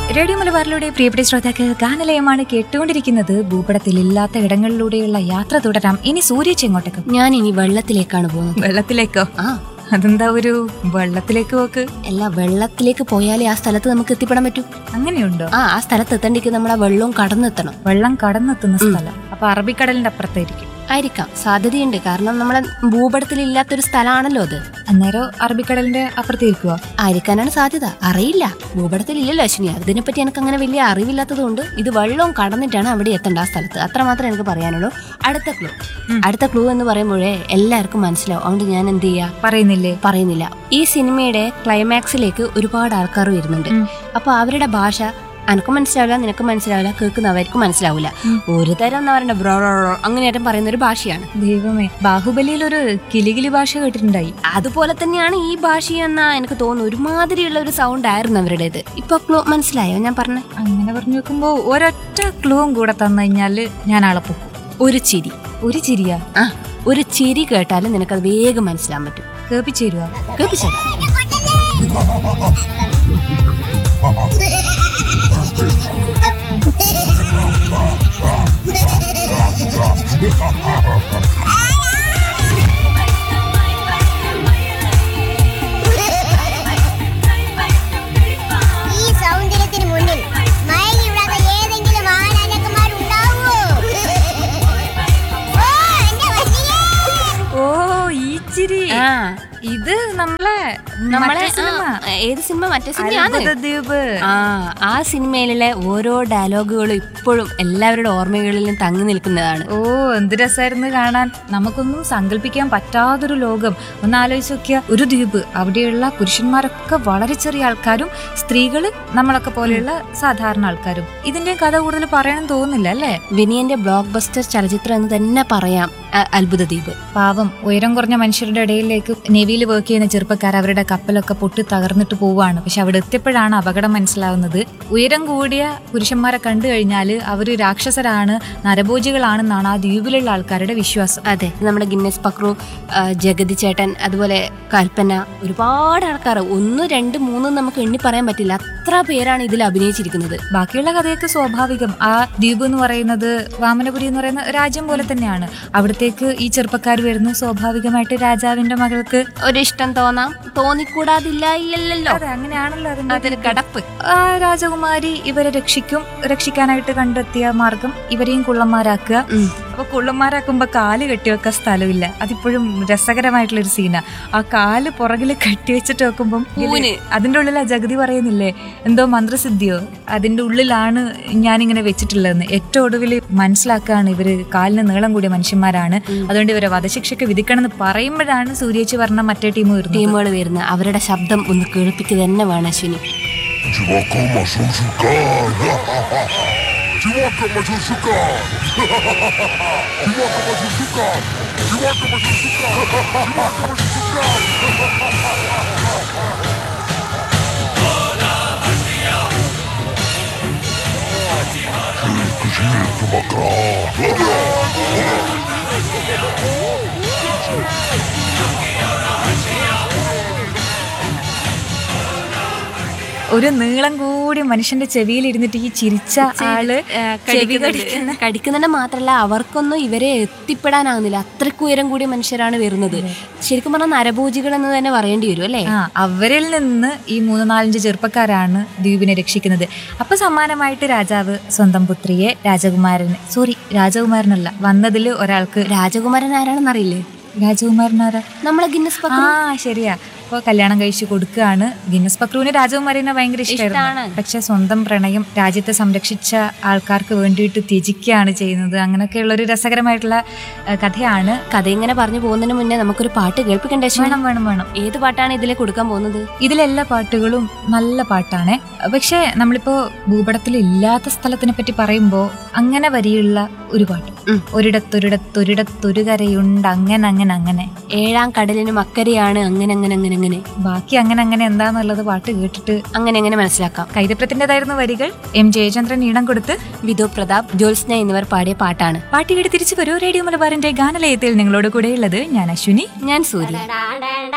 Radio മലബാറിലൂടെ പ്രിയപ്പെട്ട ശ്രോതാക്കൾ ഗാനലയമാണ് കേട്ടുകൊണ്ടിരിക്കുന്നത് ഭൂപടത്തിലില്ലാത്ത ഇടങ്ങളിലൂടെയുള്ള യാത്ര തുടരാം ഇനി സൂര്യച്ച് എങ്ങോട്ടേക്ക് ഞാൻ ഇനി വെള്ളത്തിലേക്കാണ് പോകുന്നത് വെള്ളത്തിലേക്കോ ആ അതെന്താ ഒരു വെള്ളത്തിലേക്ക് പോക്ക് അല്ല വെള്ളത്തിലേക്ക് പോയാലേ ആ സ്ഥലത്ത് നമുക്ക് എത്തിപ്പെടാൻ പറ്റൂ അങ്ങനെയുണ്ടോ ആ ആ സ്ഥലത്ത് എത്തേണ്ടിക്ക് നമ്മൾ ആ വെള്ളവും കടന്നെത്തണം വെള്ളം കടന്നെത്തുന്ന സ്ഥലം അപ്പൊ അറബിക്കടലിന്റെ അപ്പുറത്തായിരിക്കും ആയിരിക്കാം സാധ്യതയുണ്ട് കാരണം നമ്മളെ ഭൂപടത്തിൽ ഇല്ലാത്തൊരു സ്ഥലമാണല്ലോ അത് അന്നേരം അറബിക്കടലിന്റെ അപ്പുറത്തിരിക്കുവോ ആയിരിക്കാനാണ് സാധ്യത അറിയില്ല ഭൂപടത്തിൽ ഇല്ലല്ലോ അശ്വിനി അതിനെപ്പറ്റി എനിക്ക് അങ്ങനെ വലിയ അറിവില്ലാത്തതുകൊണ്ട് ഇത് വെള്ളവും കടന്നിട്ടാണ് അവിടെ എത്തേണ്ട ആ സ്ഥലത്ത് അത്ര മാത്രമേ എനിക്ക് പറയാനുള്ളൂ അടുത്ത ക്ലൂ അടുത്ത ക്ലൂ എന്ന് പറയുമ്പോഴേ എല്ലാവർക്കും മനസ്സിലാവും അതുകൊണ്ട് ഞാൻ എന്ത് ചെയ്യാ പറയുന്നില്ലേ പറയുന്നില്ല ഈ സിനിമയുടെ ക്ലൈമാക്സിലേക്ക് ഒരുപാട് ആൾക്കാർ വരുന്നുണ്ട് ഉം. അപ്പൊ അവരുടെ ഭാഷ എനക്കും മനസ്സിലാവില്ല നിനക്കും മനസ്സിലാവില്ല കേൾക്കുന്നവർക്കും മനസ്സിലാവില്ല ഒരു തരം എന്താ പറയണ്ട ബ്രോ അങ്ങനെയായിട്ടും പറയുന്ന ഒരു ഭാഷയാണ് ദൈവമേ ബാഹുബലിയിൽ ഒരു കിലികിലി ഭാഷ കേട്ടിട്ടുണ്ടായി അതുപോലെ തന്നെയാണ് ഈ ഭാഷ എന്നാ എനിക്ക് തോന്നുന്നു ഒരുമാതിരിയുള്ള ഒരു സൗണ്ട് ആയിരുന്നു അവരുടേത് ഇപ്പൊ ക്ലോ മനസ്സിലായോ ഞാൻ പറഞ്ഞ അങ്ങനെ പറഞ്ഞു നോക്കുമ്പോ ഒരൊറ്റ ക്ലൂവും കൂടെ തന്നു കഴിഞ്ഞാല് ഞാൻ ആളെ പോകും ഒരു ചിരി ഒരു ചിരിയാ ആ ഒരു ചിരി കേട്ടാലും നിനക്കത് വേഗം മനസ്സിലാൻ പറ്റും കേൾപ്പിച്ചേരുവാ കേൾപ്പിച്ചോ ഈ സൗന്ദര്യത്തിന് മുന്നിൽ മയങ്ങിവിടാത്ത ഏതെങ്കിലും ആനന്ദകുമാരുണ്ടാവോ ഓ എന്റെ വണ്ടിയേ ഓ ഈ ചിരി ആ ഇത് നമ്മളെ നമ്മളെ മറ്റേ സിനിമ. ആ, ഏത് സിനിമ മറ്റേ സിനിമയാണ് അത്ഭുതദ്വീപ് ആ ആ സിനിമയിലെ ഓരോ ഡയലോഗുകളും ഇപ്പോഴും എല്ലാവരുടെ ഓർമ്മകളിലും തങ്ങി നിൽക്കുന്നതാണ് ഓ എന്ത് രസമായിരുന്നു കാണാൻ നമുക്കൊന്നും സങ്കല്പിക്കാൻ പറ്റാത്തൊരു ലോകം ഒന്ന് ആലോചിച്ച് നോക്കിയ ഒരു ദ്വീപ് അവിടെയുള്ള പുരുഷന്മാരൊക്കെ വളരെ ചെറിയ ആൾക്കാരും സ്ത്രീകള് നമ്മളൊക്കെ പോലെയുള്ള സാധാരണ ആൾക്കാരും ഇതിന്റെ കഥ കൂടുതൽ പറയണം തോന്നുന്നില്ല അല്ലേ വിനിയന്റെ ബ്ലോക്ക് ബസ്റ്റർ ചലച്ചിത്രം എന്ന് തന്നെ പറയാം അ- അത്ഭുത ദ്വീപ് പാവം ഉയരം കുറഞ്ഞ മനുഷ്യരുടെ ഇടയിലേക്ക് നേവിയിൽ വർക്ക് ചെയ്യുന്ന ചെറുപ്പക്കാർ അവരുടെ കപ്പലൊക്കെ പൊട്ടി തകർന്നിട്ട് പോവാണ് പക്ഷെ അവിടെ എത്തിയപ്പോഴാണ് അപകടം മനസ്സിലാവുന്നത് ഉയരം കൂടിയ പുരുഷന്മാരെ കണ്ടു കഴിഞ്ഞാൽ അവർ രാക്ഷസരാണ് നരഭോജികളാണെന്നാണ് ആ ദ്വീപിലുള്ള ആൾക്കാരുടെ വിശ്വാസം അതെ നമ്മുടെ ഗിന്നസ് പക്രു ആ, ജഗതി ചേട്ടൻ അതുപോലെ കൽപ്പന ഒരുപാട് ആൾക്കാർ ഒന്ന് രണ്ട് മൂന്നും നമുക്ക് എണ്ണി പറയാൻ പറ്റില്ല അത്ര പേരാണ് ഇതിൽ അഭിനയിച്ചിരിക്കുന്നത് ബാക്കിയുള്ള കഥയൊക്കെ സ്വാഭാവികം ആ ദ്വീപ് എന്ന് പറയുന്നത് വാമനപുരി എന്ന് പറയുന്ന രാജ്യം പോലെ തന്നെയാണ് അവിടത്തേക്ക് ഈ ചെറുപ്പക്കാർ വരുന്നു സ്വാഭാവികമായിട്ട് രാജാവിന്റെ മകൾക്ക് ഒരു ഇഷ്ടം തോന്നാം തോന്നിക്കൂടാതില്ല ഇല്ലല്ലോ അതെ അങ്ങനെയാണല്ലോ അതിന്റെ അതൊരു കടപ്പ് ആ രാജകുമാരി ഇവരെ രക്ഷിക്കും രക്ഷിക്കാനായിട്ട് കണ്ടെത്തിയ മാർഗം ഇവരെയും കുള്ളന്മാരാക്കുക ഉം. അപ്പൊ കുള്ളന്മാരാക്കുമ്പോ കാല് കെട്ടിവെക്കാൻ സ്ഥലമില്ല അതിപ്പോഴും രസകരമായിട്ടുള്ള ഒരു സീനാ ആ കാല് പുറകില് കെട്ടിവെച്ചിട്ട് വെക്കുമ്പം ഇതില് ഊന്. അതിന്റെ ഉള്ളിൽ ആ ജഗതി പറയുന്നില്ലേ എന്തോ മന്ത്രസിദ്ധിയോ അതിന്റെ ഉള്ളിലാണ് ഞാനിങ്ങനെ വെച്ചിട്ടുള്ളതെന്ന് ഏറ്റവും ഒടുവിൽ മനസ്സിലാക്കുകയാണ് ഇവര് കാലിന് നീളം കൂടിയ മനുഷ്യന്മാരാണ് അതുകൊണ്ട് ഇവരെ വധശിക്ഷയ്ക്ക് വിധിക്കണം എന്ന് പറയുമ്പോഴാണ് സൂര്യേച്ചി പറഞ്ഞ മറ്റേ ടീം വരുന്നത് ടീമുകൾ വരുന്ന അവരുടെ ശബ്ദം ഒന്ന് കേൾപ്പിക്കുക തന്നെ വേണം അശ്വിനി Чувака Машушука! Чувака Машушука! Чувака Машушука! Чувака Машушука! Чувака Машушука! ഒരു നീളം കൂടി മനുഷ്യന്റെ ചെവിയിൽ ഇരുന്നിട്ട് ഈ ചിരിച്ച ആള് ചെവി കടിക്കുന്ന കടിക്കുന്നതിന്റെ മാത്രല്ല അവർക്കൊന്നും ഇവരെ എത്തിപ്പെടാനാകുന്നില്ല അത്രയ്ക്ക് ഉയരം കൂടിയ മനുഷ്യരാണ് വരുന്നത് ശരിക്കും പറഞ്ഞാൽ നരഭോജികൾ എന്ന് തന്നെ പറയേണ്ടി വരും അല്ലേ ആ അവരിൽ നിന്ന് ഈ മൂന്ന് നാലഞ്ച് ചെറുപ്പക്കാരാണ് ദ്വീപിനെ രക്ഷിക്കുന്നത് അപ്പൊ സമാനമായിട്ട് രാജാവ് സ്വന്തം പുത്രിയെ രാജകുമാരന് സോറി രാജകുമാരനല്ല വന്നതിൽ ഒരാൾക്ക് രാജകുമാരൻ ആരാണെന്ന് അറിയില്ലേ രാജകുമാരനാരാ നമ്മളെ ഗിന്നസ് ആ ശരിയാ അപ്പൊ കല്യാണം കഴിച്ചു കൊടുക്കുകയാണ് ഗിന്നസ് പക്രുവിന് രാജകുമാരിനെ ഭയങ്കര ഇഷ്ടമായിരുന്നു ഇഷ്ടാണ്. പക്ഷെ സ്വന്തം പ്രണയം രാജ്യത്തെ സംരക്ഷിച്ച ആൾക്കാർക്ക് വേണ്ടിയിട്ട് ത്യജിക്കുകയാണ് ചെയ്യുന്നത് അങ്ങനെയൊക്കെയുള്ള ഒരു രസകരമായിട്ടുള്ള ഏഹ്, കഥയാണ് കഥ ഇങ്ങനെ പറഞ്ഞു പോകുന്നതിന് മുന്നേ നമുക്കൊരു പാട്ട് കേൾപ്പിക്കണ്ടേ അശ്വിനി? വേണം വേണം വേണം ഏത് പാട്ടാണ് ഇതിലെ കൊടുക്കാൻ പോകുന്നത് ഇതിലെല്ലാ പാട്ടുകളും നല്ല പാട്ടാണ് പക്ഷേ നമ്മളിപ്പോ ഭൂപടത്തിൽ ഇല്ലാത്ത സ്ഥലത്തിനെ പറ്റി പറയുമ്പോൾ അങ്ങനെ വരിയുള്ള ഒരു പാട്ട് ഉം. ഒരിടത്തൊരിടത്തൊരിടത്തൊരു കരയുണ്ട് അങ്ങനെ അങ്ങനെ അങ്ങനെ ഏഴാം കടലിനും അക്കരെയാണ് അങ്ങനെ അങ്ങനെ അങ്ങനെ അങ്ങനെ ബാക്കി അങ്ങനെ അങ്ങനെ എന്താന്നുള്ളത് പാട്ട് കേട്ടിട്ട് അങ്ങനെ അങ്ങനെ മനസ്സിലാക്കാം കൈതപ്രത്തിൻ്റെതായിരുന്ന വരികൾ എം ജയചന്ദ്രൻ ഈണം കൊടുത്ത് വിധു പ്രതാപ് ജ്യോത്സ്ന എന്നിവർ പാടിയ പാട്ടാണ് പാട്ട് കേട്ട് തിരിച്ചു വരൂ റേഡിയോ മലബാറിന്റെ ഗാനലയത്തിൽ നിങ്ങളോട് കൂടെയുള്ളത് ഞാൻ അശ്വിനി ഞാൻ സൂര്യ ഡാ, ഡാ, ഡാ,